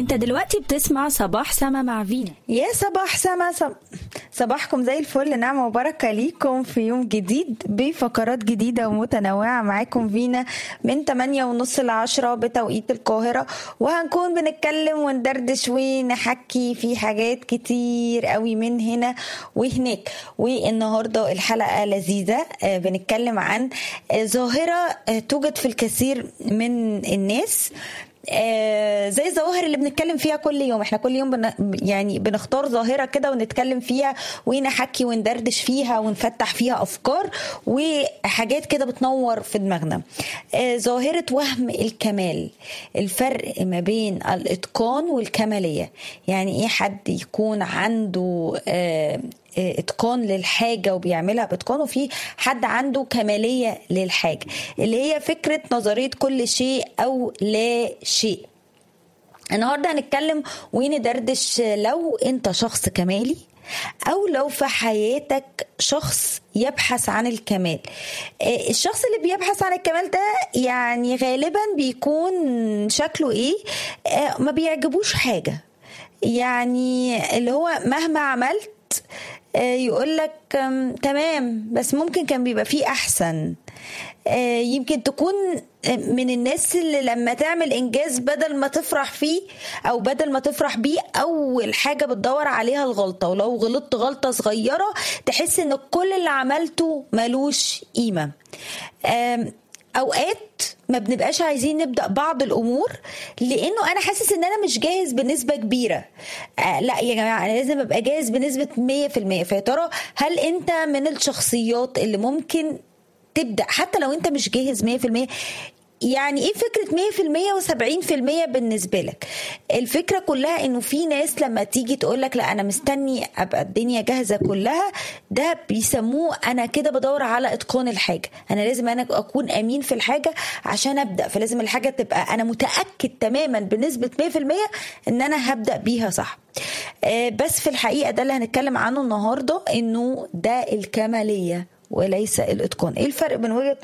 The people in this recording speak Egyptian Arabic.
انت دلوقتي بتسمع صباح سما مع فينا يا صباح سما صب... صباحكم زي الفل نعمة وبركة ليكم في يوم جديد بفقرات جديدة ومتنوعة معاكم فينا من 8 ونص ل 10 بتوقيت القاهرة وهنكون بنتكلم وندردش ونحكي في حاجات كتير قوي من هنا وهناك والنهاردة الحلقة لذيذة آه، بنتكلم عن آه، ظاهرة آه، توجد في الكثير من الناس آه، زي الظواهر اللي بنتكلم فيها كل يوم احنا كل يوم بن... يعني بنختار ظاهرة كده ونتكلم فيها ونحكي وندردش فيها ونفتح فيها أفكار وحاجات كده بتنور في دماغنا آه، ظاهرة وهم الكمال الفرق ما بين الإتقان والكمالية يعني إيه حد يكون عنده آه، اتقان للحاجه وبيعملها باتقان وفي حد عنده كماليه للحاجه اللي هي فكره نظريه كل شيء او لا شيء النهارده هنتكلم وندردش لو انت شخص كمالي او لو في حياتك شخص يبحث عن الكمال آه، الشخص اللي بيبحث عن الكمال ده يعني غالبا بيكون شكله ايه آه، ما بيعجبوش حاجه يعني اللي هو مهما عملت يقول لك تمام بس ممكن كان بيبقى فيه احسن آه، يمكن تكون من الناس اللي لما تعمل انجاز بدل ما تفرح فيه او بدل ما تفرح بيه اول حاجه بتدور عليها الغلطه ولو غلطت غلطه صغيره تحس ان كل اللي عملته ملوش قيمه آم، اوقات ما بنبقاش عايزين نبدا بعض الامور لانه انا حاسس ان انا مش جاهز بنسبه كبيره آه لا يا جماعه انا لازم ابقى جاهز بنسبه 100% فيا ترى هل انت من الشخصيات اللي ممكن تبدا حتى لو انت مش جاهز 100% يعني ايه فكره 100% و70% بالنسبه لك الفكره كلها انه في ناس لما تيجي تقول لك لا انا مستني ابقى الدنيا جاهزه كلها ده بيسموه انا كده بدور على اتقان الحاجه انا لازم انا اكون امين في الحاجه عشان ابدا فلازم الحاجه تبقى انا متاكد تماما بنسبه 100% ان انا هبدا بيها صح آه، بس في الحقيقه ده اللي هنتكلم عنه النهارده انه ده الكماليه وليس الاتقان ايه الفرق بين وجهه